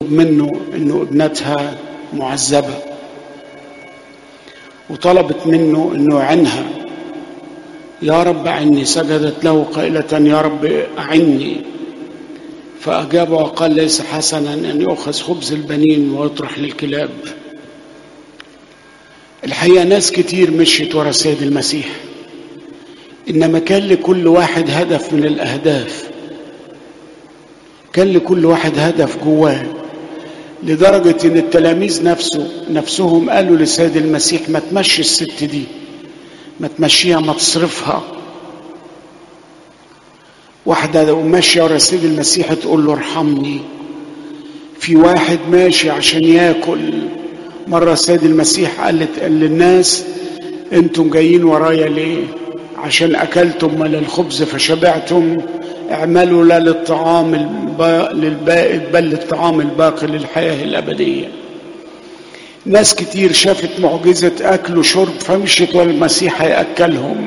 منه انه ابنتها معذبة وطلبت منه انه يعنها يا رب أعني سجدت له قائلة يا رب أعني فأجاب وقال ليس حسنا أن يؤخذ خبز البنين ويطرح للكلاب الحقيقة ناس كتير مشيت ورا السيد المسيح إنما كان لكل واحد هدف من الأهداف كان لكل واحد هدف جواه لدرجة إن التلاميذ نفسه نفسهم قالوا للسيد المسيح ما تمشي الست دي ما تمشيها ما تصرفها واحدة ماشية ورا السيد المسيح تقول له ارحمني في واحد ماشي عشان ياكل مرة السيد المسيح قالت قال للناس انتم جايين ورايا ليه عشان اكلتم من الخبز فشبعتم اعملوا لا للطعام للبائد بل للطعام الباقي للحياة الأبدية ناس كتير شافت معجزة أكل وشرب فمشت والمسيح هيأكلهم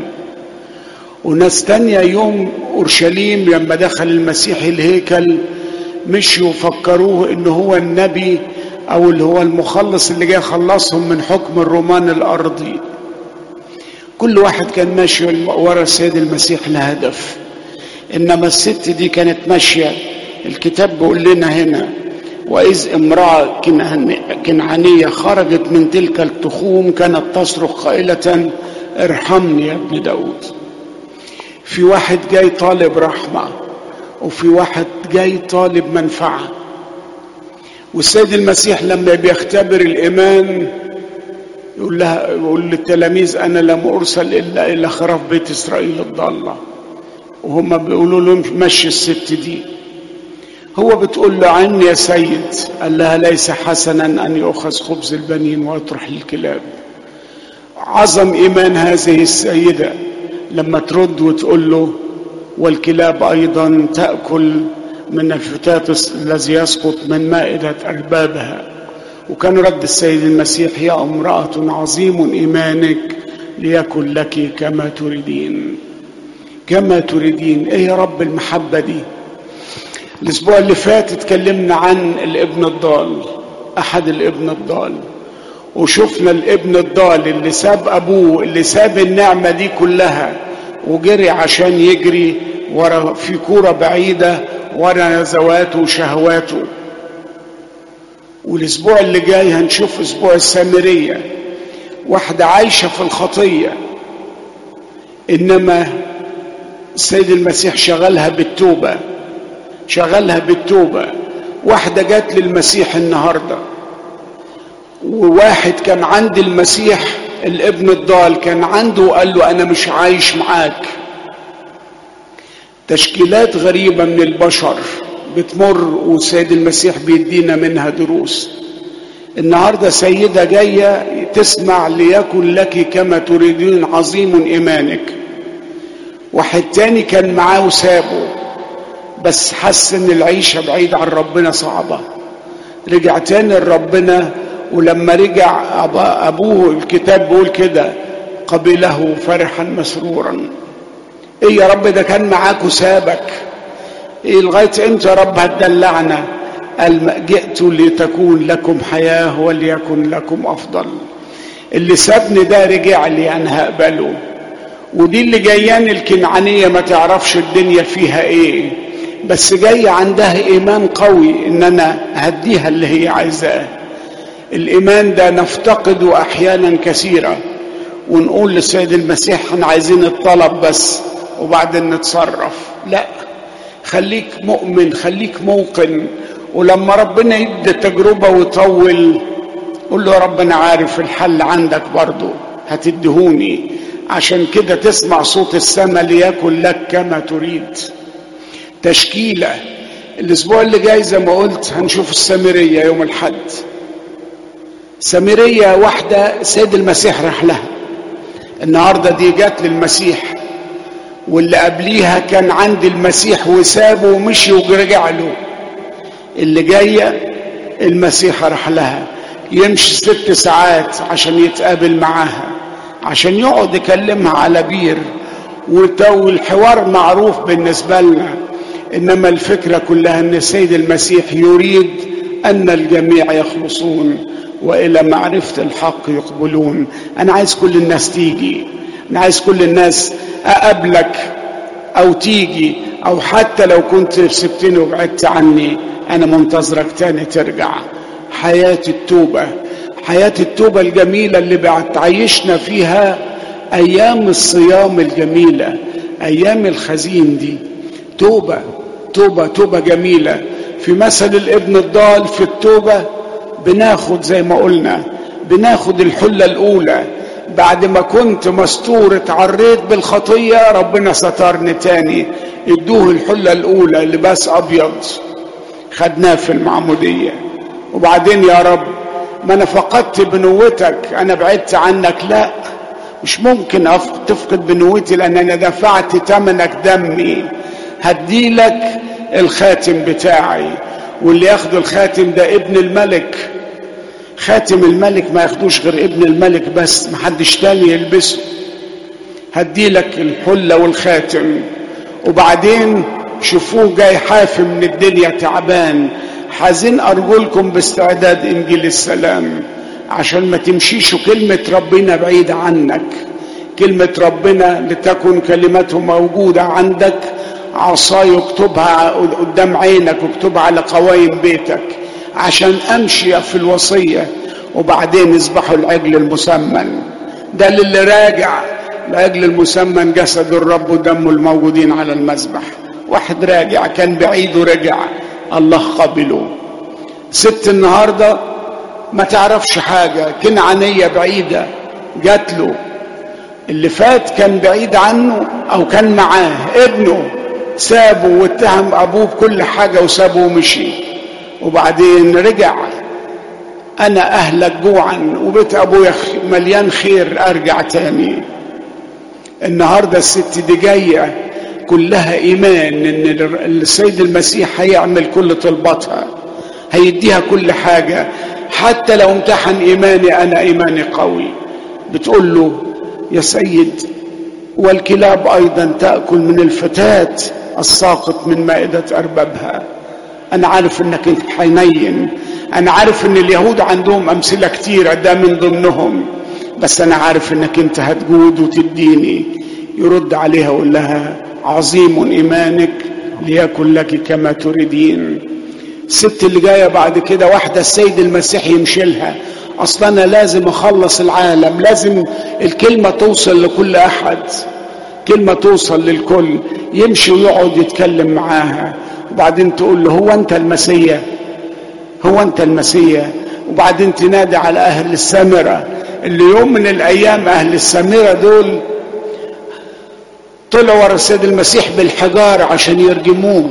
وناس تانية يوم أورشليم لما دخل المسيح الهيكل مشوا فكروه إن هو النبي أو اللي هو المخلص اللي جاي يخلصهم من حكم الرومان الأرضي كل واحد كان ماشي ورا السيد المسيح لهدف إنما الست دي كانت ماشية الكتاب بيقول لنا هنا وإذ امرأة كنعانية خرجت من تلك التخوم كانت تصرخ قائلة ارحمني يا ابن داود في واحد جاي طالب رحمة وفي واحد جاي طالب منفعة والسيد المسيح لما بيختبر الإيمان يقول لها يقول للتلاميذ أنا لم أرسل إلا إلى خراف بيت إسرائيل الضالة وهم بيقولوا له مشي الست دي هو بتقول له عني يا سيد قال لها ليس حسنا أن يؤخذ خبز البنين ويطرح للكلاب عظم إيمان هذه السيدة لما ترد وتقول له والكلاب أيضا تأكل من الفتات الذي يسقط من مائدة أربابها وكان رد السيد المسيح يا امرأة عظيم إيمانك ليكن لك كما تريدين كما تريدين ايه يا رب المحبة دي الاسبوع اللي فات اتكلمنا عن الابن الضال احد الابن الضال وشفنا الابن الضال اللي ساب ابوه اللي ساب النعمة دي كلها وجري عشان يجري ورا في كورة بعيدة ورا نزواته وشهواته والاسبوع اللي جاي هنشوف اسبوع السامرية واحدة عايشة في الخطية انما السيد المسيح شغلها بالتوبة شغلها بالتوبة واحدة جات للمسيح النهاردة وواحد كان عند المسيح الابن الضال كان عنده وقال له أنا مش عايش معاك تشكيلات غريبة من البشر بتمر والسيد المسيح بيدينا منها دروس النهاردة سيدة جاية تسمع ليكن لك كما تريدين عظيم إيمانك واحد تاني كان معاه وسابه بس حس ان العيشة بعيد عن ربنا صعبة رجع تاني لربنا ولما رجع ابوه الكتاب بيقول كده قبله فرحا مسرورا ايه يا رب ده كان معاك وسابك ايه لغاية امتى يا رب هتدلعنا قال جئت لتكون لكم حياة وليكن لكم افضل اللي سابني ده رجع لي انا هقبله ودي اللي جايان الكنعانية ما تعرفش الدنيا فيها ايه بس جاية عندها ايمان قوي ان انا هديها اللي هي عايزاه الايمان ده نفتقده احيانا كثيرة ونقول للسيد المسيح احنا عايزين الطلب بس وبعدين نتصرف لا خليك مؤمن خليك موقن ولما ربنا يدي تجربة ويطول قول له يا رب انا عارف الحل عندك برضو هتدهوني عشان كده تسمع صوت السماء ليكن لك كما تريد تشكيلة الأسبوع اللي جاي زي ما قلت هنشوف السامرية يوم الحد سامرية واحدة سيد المسيح راح لها النهاردة دي جات للمسيح واللي قبليها كان عند المسيح وسابه ومشي ورجع له اللي جاية المسيح راح لها يمشي ست ساعات عشان يتقابل معاها عشان يقعد يكلمها على بير والحوار معروف بالنسبة لنا إنما الفكرة كلها أن السيد المسيح يريد أن الجميع يخلصون وإلى معرفة الحق يقبلون أنا عايز كل الناس تيجي أنا عايز كل الناس أقابلك أو تيجي أو حتى لو كنت سبتني وبعدت عني أنا منتظرك تاني ترجع حياة التوبة حياة التوبة الجميلة اللي بتعيشنا فيها أيام الصيام الجميلة أيام الخزين دي توبة توبة توبة جميلة في مثل الابن الضال في التوبة بناخد زي ما قلنا بناخد الحلة الأولى بعد ما كنت مستور اتعريت بالخطية ربنا سترني تاني ادوه الحلة الأولى لباس أبيض خدناه في المعمودية وبعدين يا رب ما أنا فقدت بنوتك أنا بعدت عنك لا مش ممكن تفقد بنوتي لأن أنا دفعت تمنك دمي هديلك الخاتم بتاعي واللي ياخد الخاتم ده ابن الملك خاتم الملك ما ياخدوش غير ابن الملك بس محدش تاني يلبسه هديلك الحلة والخاتم وبعدين شوفوه جاي حافي من الدنيا تعبان حزين أرجلكم باستعداد إنجيل السلام عشان ما تمشيش كلمة ربنا بعيدة عنك كلمة ربنا لتكن كلمته موجودة عندك عصاي اكتبها قدام عينك واكتبها على قوايم بيتك عشان امشي في الوصية وبعدين يذبحوا العجل المسمن ده للي راجع لأجل المسمن جسد الرب ودمه الموجودين على المذبح واحد راجع كان بعيد ورجع الله قبله ست النهاردة ما تعرفش حاجة كنعانية بعيدة جات له اللي فات كان بعيد عنه او كان معاه ابنه سابه واتهم ابوه بكل حاجة وسابه ومشي وبعدين رجع انا اهلك جوعا وبيت ابويا مليان خير ارجع تاني النهارده الست دي جايه كلها ايمان ان السيد المسيح هيعمل كل طلباتها هيديها كل حاجه حتى لو امتحن ايماني انا ايماني قوي بتقول له يا سيد والكلاب ايضا تاكل من الفتاه الساقط من مائده اربابها انا عارف انك انت حنين انا عارف ان اليهود عندهم امثله كتيره ده من ضمنهم بس انا عارف انك انت هتجود وتديني يرد عليها ويقول لها عظيم ايمانك ليكن لك كما تريدين الست اللي جايه بعد كده واحده السيد المسيح يمشي لها اصلا انا لازم اخلص العالم لازم الكلمه توصل لكل احد كلمه توصل للكل يمشي ويقعد يتكلم معاها وبعدين تقول له هو انت المسيا هو انت المسيا وبعدين تنادي على اهل السامره اللي يوم من الايام اهل السامره دول طلعوا ورا السيد المسيح بالحجار عشان يرجموه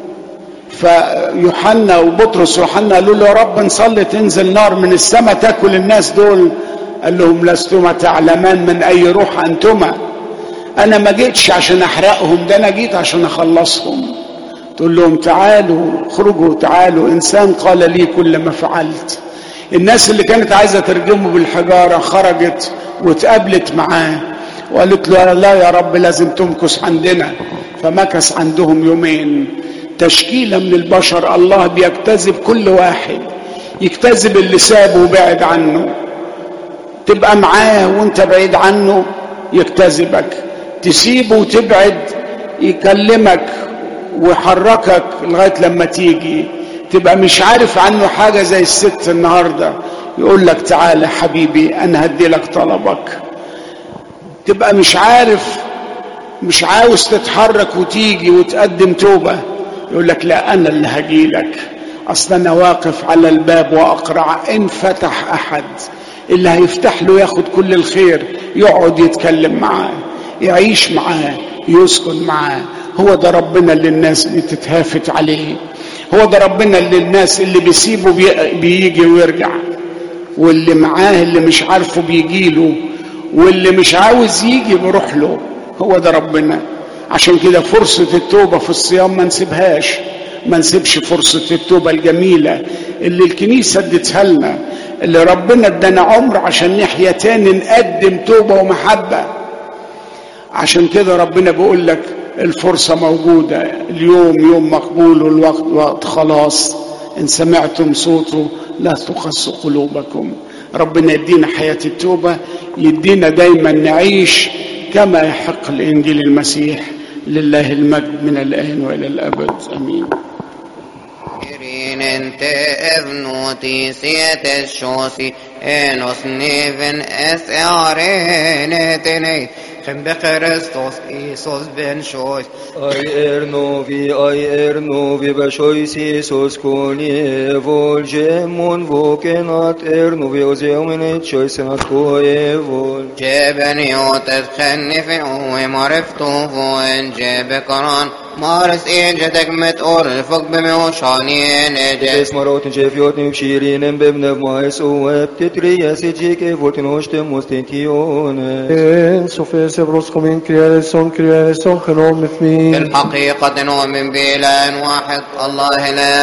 فيوحنا وبطرس ويوحنا قالوا له يا رب نصلي تنزل نار من السماء تاكل الناس دول قال لهم لستما تعلمان من اي روح انتما انا ما جيتش عشان احرقهم ده انا جيت عشان اخلصهم تقول لهم تعالوا اخرجوا تعالوا انسان قال لي كل ما فعلت الناس اللي كانت عايزه ترجمه بالحجاره خرجت واتقابلت معاه وقالت له لا يا رب لازم تمكث عندنا فمكث عندهم يومين تشكيله من البشر الله بيجتذب كل واحد يجتذب اللي سابه وبعد عنه تبقى معاه وانت بعيد عنه يجتذبك تسيبه وتبعد يكلمك ويحركك لغايه لما تيجي تبقى مش عارف عنه حاجه زي الست النهارده يقول لك تعالى حبيبي انا هدي لك طلبك تبقى مش عارف مش عاوز تتحرك وتيجي وتقدم توبه يقول لك لا انا اللي هجي لك اصل انا واقف على الباب واقرع ان فتح احد اللي هيفتح له ياخد كل الخير يقعد يتكلم معاه يعيش معاه يسكن معاه هو ده ربنا اللي الناس بتتهافت عليه هو ده ربنا اللي الناس اللي بيسيبه بي بيجي ويرجع واللي معاه اللي مش عارفه بيجي له واللي مش عاوز يجي بيروح له هو ده ربنا عشان كده فرصة التوبة في الصيام ما نسيبهاش ما نسيبش فرصة التوبة الجميلة اللي الكنيسة ادتها لنا اللي ربنا ادانا عمر عشان نحيا تاني نقدم توبة ومحبة عشان كده ربنا بيقول لك الفرصة موجودة اليوم يوم مقبول والوقت وقت خلاص إن سمعتم صوته لا تقص قلوبكم ربنا يدينا حياة التوبة يدينا دايما نعيش كما يحق الإنجيل المسيح لله المجد من الآن وإلى الأبد أمين Irin inte evnotisietes shosi enos neven es arenetene Chem Christos Isos ben shois Ai er novi, ai er novi, beshois Iisus konie volgemon vokenat er novi, ozeumenet choisenat koe vol. جابني وتتخني في قوي معرفته فوين جاب قران مارس إيجتك متقول الفوق بموشاني نجد Es marotin chefiotnim shirinem bebnev mais uep titrias ejike votin hostem ostentione. En sofes evros komin kriareson kriareson genom med في min. الحقيقة نؤمن بإله واحد الله لا